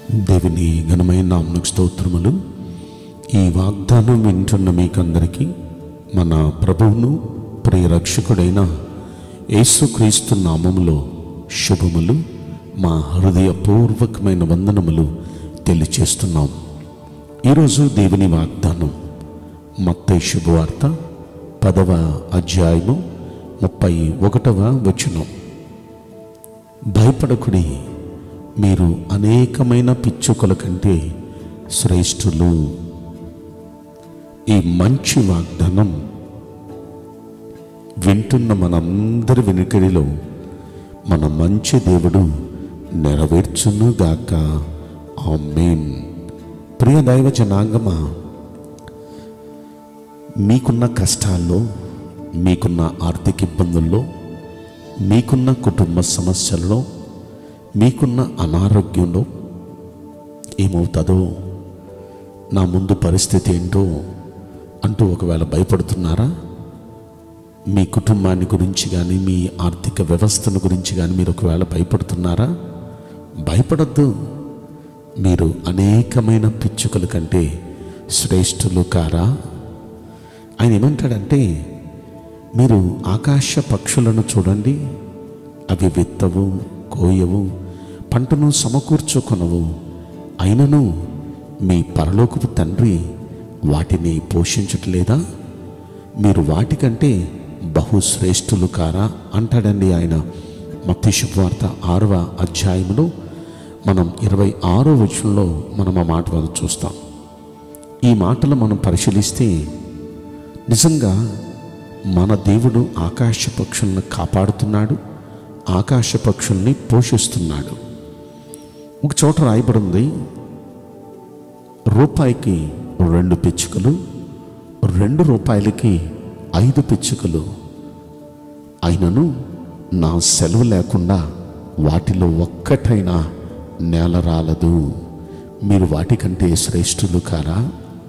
దేవుని ఘనమైన నామకు స్తోత్రములు ఈ వాగ్దానం వింటున్న మీకందరికీ మన ప్రభువును ప్రియరక్షకుడైన యేసుక్రీస్తు నామములో శుభములు మా హృదయపూర్వకమైన వందనములు తెలియచేస్తున్నాం ఈరోజు దేవుని వాగ్దానం మత్తయి శుభవార్త పదవ అధ్యాయము ముప్పై ఒకటవ వచనం భయపడకుడి మీరు అనేకమైన పిచ్చుకల కంటే శ్రేష్ఠులు ఈ మంచి వాగ్దానం వింటున్న మనందరి వెనుకడిలో మన మంచి దేవుడు నెరవేర్చునుగాక ఆమేన్ ప్రియ దైవ జనాంగమా మీకున్న కష్టాల్లో మీకున్న ఆర్థిక ఇబ్బందుల్లో మీకున్న కుటుంబ సమస్యల్లో మీకున్న అనారోగ్యంలో ఏమవుతుందో నా ముందు పరిస్థితి ఏంటో అంటూ ఒకవేళ భయపడుతున్నారా మీ కుటుంబాన్ని గురించి కానీ మీ ఆర్థిక వ్యవస్థను గురించి కానీ మీరు ఒకవేళ భయపడుతున్నారా భయపడద్దు మీరు అనేకమైన పిచ్చుకల కంటే శ్రేష్ఠులు కారా ఆయన ఏమంటాడంటే మీరు ఆకాశ పక్షులను చూడండి అవి విత్తవు కోయవు పంటను సమకూర్చుకొనవు అయినను మీ పరలోకపు తండ్రి వాటిని పోషించట్లేదా మీరు వాటికంటే బహుశ్రేష్ఠులు కారా అంటాడండి ఆయన మత్తి శుభవార్త ఆరవ అధ్యాయంలో మనం ఇరవై ఆరో వచనంలో మనం ఆ మాట వల్ల చూస్తాం ఈ మాటలు మనం పరిశీలిస్తే నిజంగా మన దేవుడు ఆకాశ పక్షుల్ని కాపాడుతున్నాడు ఆకాశ పక్షుల్ని పోషిస్తున్నాడు ఒక చోట రాయబడి ఉంది రూపాయికి రెండు పిచ్చుకలు రెండు రూపాయలకి ఐదు పిచ్చుకలు అయినను నా సెలవు లేకుండా వాటిలో ఒక్కటైనా నేల రాలదు మీరు వాటికంటే శ్రేష్ఠులు కారా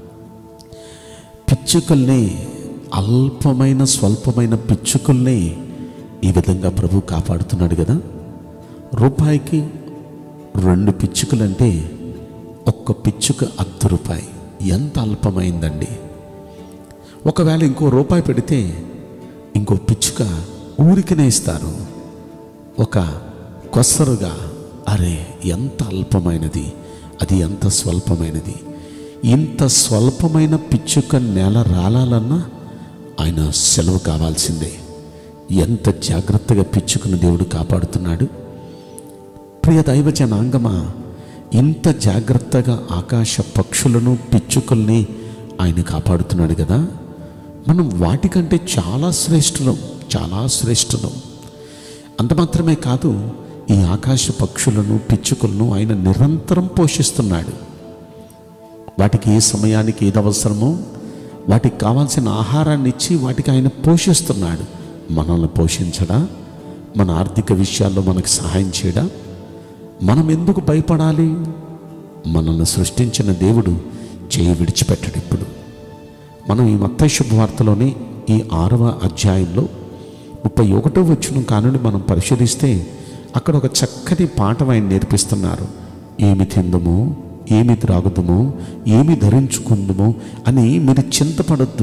పిచ్చుకల్ని అల్పమైన స్వల్పమైన పిచ్చుకల్ని ఈ విధంగా ప్రభు కాపాడుతున్నాడు కదా రూపాయికి రెండు పిచ్చుకలంటే ఒక్క పిచ్చుక అర్ధ రూపాయి ఎంత అల్పమైందండి ఒకవేళ ఇంకో రూపాయి పెడితే ఇంకో పిచ్చుక ఊరికనే ఇస్తారు ఒక కొసరుగా అరే ఎంత అల్పమైనది అది ఎంత స్వల్పమైనది ఇంత స్వల్పమైన పిచ్చుక నేల రాలాలన్నా ఆయన సెలవు కావాల్సిందే ఎంత జాగ్రత్తగా పిచ్చుకుని దేవుడు కాపాడుతున్నాడు ప్రియ దైవ జనాంగమా ఇంత జాగ్రత్తగా ఆకాశ పక్షులను పిచ్చుకల్ని ఆయన కాపాడుతున్నాడు కదా మనం వాటికంటే చాలా శ్రేష్ఠులం చాలా శ్రేష్ఠులం అంత మాత్రమే కాదు ఈ ఆకాశ పక్షులను పిచ్చుకలను ఆయన నిరంతరం పోషిస్తున్నాడు వాటికి ఏ సమయానికి ఏది అవసరమో వాటికి కావాల్సిన ఆహారాన్ని ఇచ్చి వాటికి ఆయన పోషిస్తున్నాడు మనల్ని పోషించడా మన ఆర్థిక విషయాల్లో మనకు సహాయం చేయడా మనం ఎందుకు భయపడాలి మనల్ని సృష్టించిన దేవుడు చేయి విడిచిపెట్టడు ఇప్పుడు మనం ఈ మత్తయి శుభవార్తలోని ఈ ఆరవ అధ్యాయంలో ముప్పై ఒకటో వచ్చిన కానుని మనం పరిశీలిస్తే అక్కడ ఒక చక్కటి పాఠం ఆయన నేర్పిస్తున్నారు ఏమి తిందమో ఏమి త్రాగుదమో ఏమి ధరించుకుందమో అని మీరు చింతపడద్దు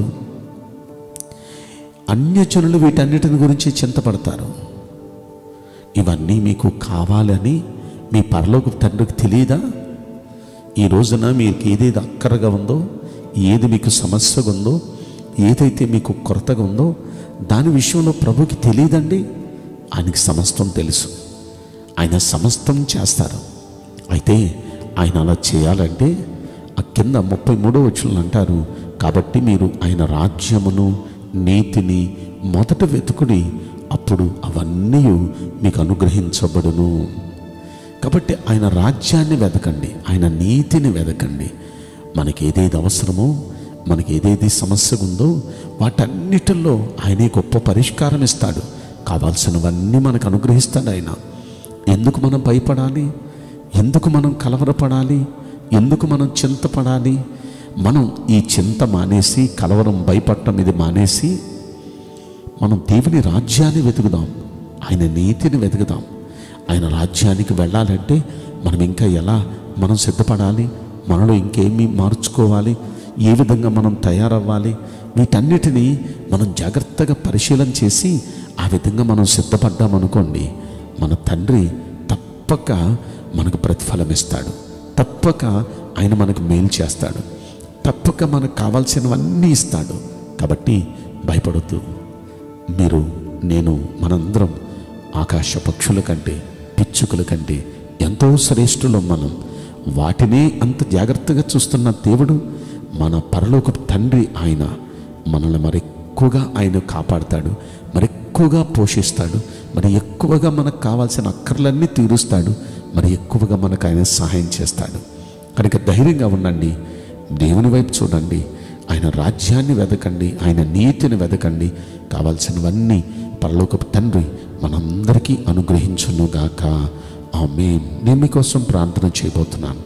అన్యజనులు వీటన్నిటిని గురించి చింతపడతారు ఇవన్నీ మీకు కావాలని మీ పరలోక తండ్రికి తెలియదా ఈ రోజున మీకు ఏదేది అక్కరగా ఉందో ఏది మీకు సమస్యగా ఉందో ఏదైతే మీకు కొరతగా ఉందో దాని విషయంలో ప్రభుకి తెలియదండి ఆయనకి సమస్తం తెలుసు ఆయన సమస్తం చేస్తారు అయితే ఆయన అలా చేయాలంటే ఆ కింద ముప్పై మూడో వచనంలో అంటారు కాబట్టి మీరు ఆయన రాజ్యమును నీతిని మొదట వెతుకుడి అప్పుడు అవన్నీ మీకు అనుగ్రహించబడును కాబట్టి ఆయన రాజ్యాన్ని వెతకండి ఆయన నీతిని వెతకండి మనకి ఏదేది అవసరమో మనకి ఏదేది సమస్య ఉందో వాటన్నిటిలో ఆయనే గొప్ప పరిష్కారం ఇస్తాడు కావాల్సినవన్నీ మనకు అనుగ్రహిస్తాడు ఆయన ఎందుకు మనం భయపడాలి ఎందుకు మనం కలవరపడాలి ఎందుకు మనం చింతపడాలి మనం ఈ చింత మానేసి కలవరం భయపడటం ఇది మానేసి మనం దేవుని రాజ్యాన్ని వెతుకుదాం ఆయన నీతిని వెతుకుదాం ఆయన రాజ్యానికి వెళ్ళాలంటే మనం ఇంకా ఎలా మనం సిద్ధపడాలి మనలో ఇంకేమి మార్చుకోవాలి ఏ విధంగా మనం తయారవ్వాలి వీటన్నిటినీ మనం జాగ్రత్తగా పరిశీలన చేసి ఆ విధంగా మనం సిద్ధపడ్డామనుకోండి మన తండ్రి తప్పక మనకు ప్రతిఫలం ఇస్తాడు తప్పక ఆయన మనకు మేలు చేస్తాడు తప్పక మనకు కావాల్సినవన్నీ ఇస్తాడు కాబట్టి భయపడొద్దు మీరు నేను మనందరం ఆకాశ పక్షుల కంటే పిచ్చుకల కంటే ఎంతో శ్రేష్ఠులం మనం వాటినే అంత జాగ్రత్తగా చూస్తున్న దేవుడు మన పరలోక తండ్రి ఆయన మనల్ని మరి ఎక్కువగా ఆయన కాపాడుతాడు మరి ఎక్కువగా పోషిస్తాడు మరి ఎక్కువగా మనకు కావాల్సిన అక్కర్లన్నీ తీరుస్తాడు మరి ఎక్కువగా మనకు ఆయన సహాయం చేస్తాడు కనుక ధైర్యంగా ఉండండి దేవుని వైపు చూడండి ఆయన రాజ్యాన్ని వెదకండి ఆయన నీతిని వెదకండి కావాల్సినవన్నీ పరలోకపు తండ్రి మనందరికీ అనుగ్రహించునుగాక ఆమె నేను మీకోసం ప్రార్థన చేయబోతున్నాను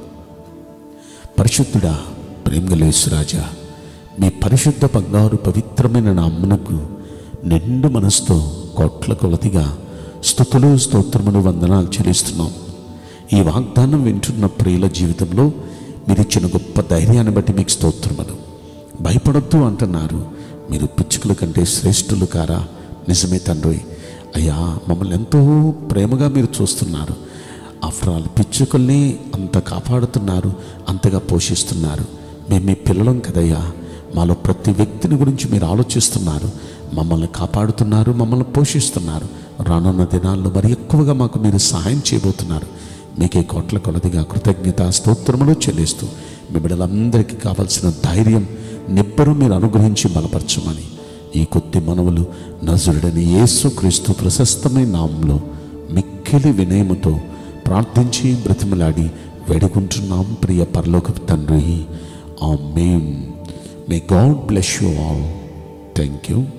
పరిశుద్ధుడా ప్రేమగలేశ్వరాజా మీ పరిశుద్ధ బంగారు పవిత్రమైన నామ్మనకు నిండు మనసుతో కోట్ల కొలతిగా స్థుతులు స్తోత్రములు వందనాలు చెల్లిస్తున్నాం ఈ వాగ్దానం వింటున్న ప్రియుల జీవితంలో మీరు ఇచ్చిన గొప్ప ధైర్యాన్ని బట్టి మీకు స్తోత్రములు భయపడొద్దు అంటున్నారు మీరు పిచ్చుకల కంటే శ్రేష్ఠులు కారా నిజమే తండ్రి అయ్యా మమ్మల్ని ఎంతో ప్రేమగా మీరు చూస్తున్నారు ఆఫ్టర్ ఆల్ పిచ్చుకల్ని అంత కాపాడుతున్నారు అంతగా పోషిస్తున్నారు మేము మీ పిల్లలం కదయ్యా మాలో ప్రతి వ్యక్తిని గురించి మీరు ఆలోచిస్తున్నారు మమ్మల్ని కాపాడుతున్నారు మమ్మల్ని పోషిస్తున్నారు రానున్న దినాల్లో మరి ఎక్కువగా మాకు మీరు సహాయం చేయబోతున్నారు మీకే కోట్ల కొలదిగా కృతజ్ఞత స్తోత్రములు చెల్లిస్తూ మీ బిడ్డలందరికీ కావలసిన ధైర్యం నిబ్బరం మీరు అనుగ్రహించి బలపరచమని ఈ కొద్ది మనవులు నజరుడని యేసు క్రీస్తు ప్రశస్తమైన నామంలో మిక్కిలి వినయముతో ప్రార్థించి బ్రతిమలాడి వేడుకుంటున్నాం ప్రియ పరలోక తండ్రి ఆ మేం మే god bless you all thank you